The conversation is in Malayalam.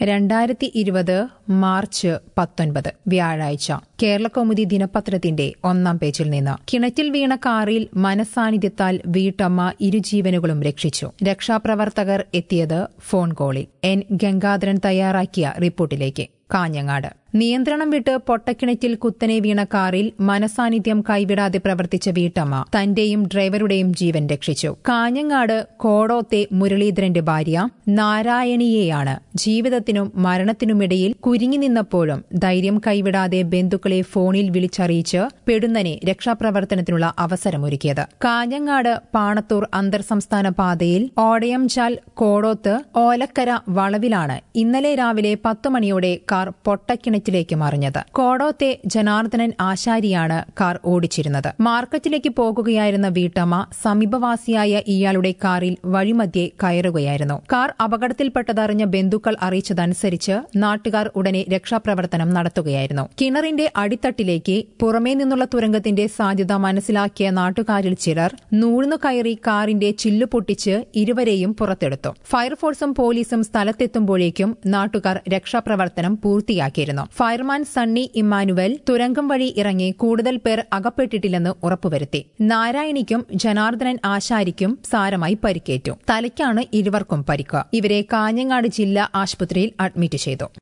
രണ്ടായിരത്തി ഇരുപത് മാർച്ച് പത്തൊൻപത് വ്യാഴാഴ്ച കേരളകൗമുദി ദിനപത്രത്തിന്റെ ഒന്നാം പേജിൽ നിന്ന് കിണറ്റിൽ വീണ കാറിൽ മനസാന്നിധ്യത്താൽ വീട്ടമ്മ ഇരുജീവനുകളും രക്ഷിച്ചു രക്ഷാപ്രവർത്തകർ എത്തിയത് ഫോൺ കോളിൽ എൻ ഗംഗാധരൻ തയ്യാറാക്കിയ റിപ്പോർട്ടിലേക്ക് കാഞ്ഞങ്ങാട് നിയന്ത്രണം വിട്ട് പൊട്ടക്കിണറ്റിൽ കുത്തനെ വീണ കാറിൽ മനസാന്നിധ്യം കൈവിടാതെ പ്രവർത്തിച്ച വീട്ടമ്മ തന്റെയും ഡ്രൈവറുടെയും ജീവൻ രക്ഷിച്ചു കാഞ്ഞങ്ങാട് കോടോത്തെ മുരളീധരന്റെ ഭാര്യ നാരായണിയെയാണ് ജീവിതത്തിനും മരണത്തിനുമിടയിൽ കുരുങ്ങി നിന്നപ്പോഴും ധൈര്യം കൈവിടാതെ ബന്ധുക്കളെ ഫോണിൽ വിളിച്ചറിയിച്ച് പെടുന്നനെ രക്ഷാപ്രവർത്തനത്തിനുള്ള അവസരമൊരുക്കിയത് കാഞ്ഞങ്ങാട് പാണത്തൂർ അന്തർ സംസ്ഥാന പാതയിൽ ഓടയംചാൽ കോടോത്ത് ഓലക്കര വളവിലാണ് ഇന്നലെ രാവിലെ പത്തു മണിയോടെ കാർ പൊട്ടക്കിണറ്റിലേക്ക് മറിഞ്ഞത് കോടോത്തെ ജനാർദ്ദനൻ ആശാരിയാണ് കാർ ഓടിച്ചിരുന്നത് മാർക്കറ്റിലേക്ക് പോകുകയായിരുന്ന വീട്ടമ്മ സമീപവാസിയായ ഇയാളുടെ കാറിൽ വഴിമധ്യേ കയറുകയായിരുന്നു കാർ അപകടത്തിൽപ്പെട്ടതറിഞ്ഞ ബന്ധുക്കൾ അറിയിച്ചതനുസരിച്ച് നാട്ടുകാർ ഉടനെ രക്ഷാപ്രവർത്തനം നടത്തുകയായിരുന്നു കിണറിന്റെ അടിത്തട്ടിലേക്ക് പുറമേ നിന്നുള്ള തുരങ്കത്തിന്റെ സാധ്യത മനസ്സിലാക്കിയ നാട്ടുകാരിൽ ചിലർ നൂഴ്ന്നു കയറി കാറിന്റെ ചില്ലു പൊട്ടിച്ച് ഇരുവരെയും പുറത്തെടുത്തു ഫയർഫോഴ്സും പോലീസും സ്ഥലത്തെത്തുമ്പോഴേക്കും നാട്ടുകാർ രക്ഷാപ്രവർത്തനം പൂർത്തിയാക്കിയിരുന്നു ഫയർമാൻ സണ്ണി ഇമ്മാനുവൽ തുരങ്കം വഴി ഇറങ്ങി കൂടുതൽ പേർ അകപ്പെട്ടിട്ടില്ലെന്ന് ഉറപ്പുവരുത്തി നാരായണിക്കും ജനാർദ്ദനൻ ആശാരിക്കും സാരമായി പരിക്കേറ്റു തലയ്ക്കാണ് ഇരുവർക്കും പരിക്ക് ഇവരെ കാഞ്ഞങ്ങാട് ജില്ലാ ആശുപത്രിയിൽ അഡ്മിറ്റ് ചെയ്തു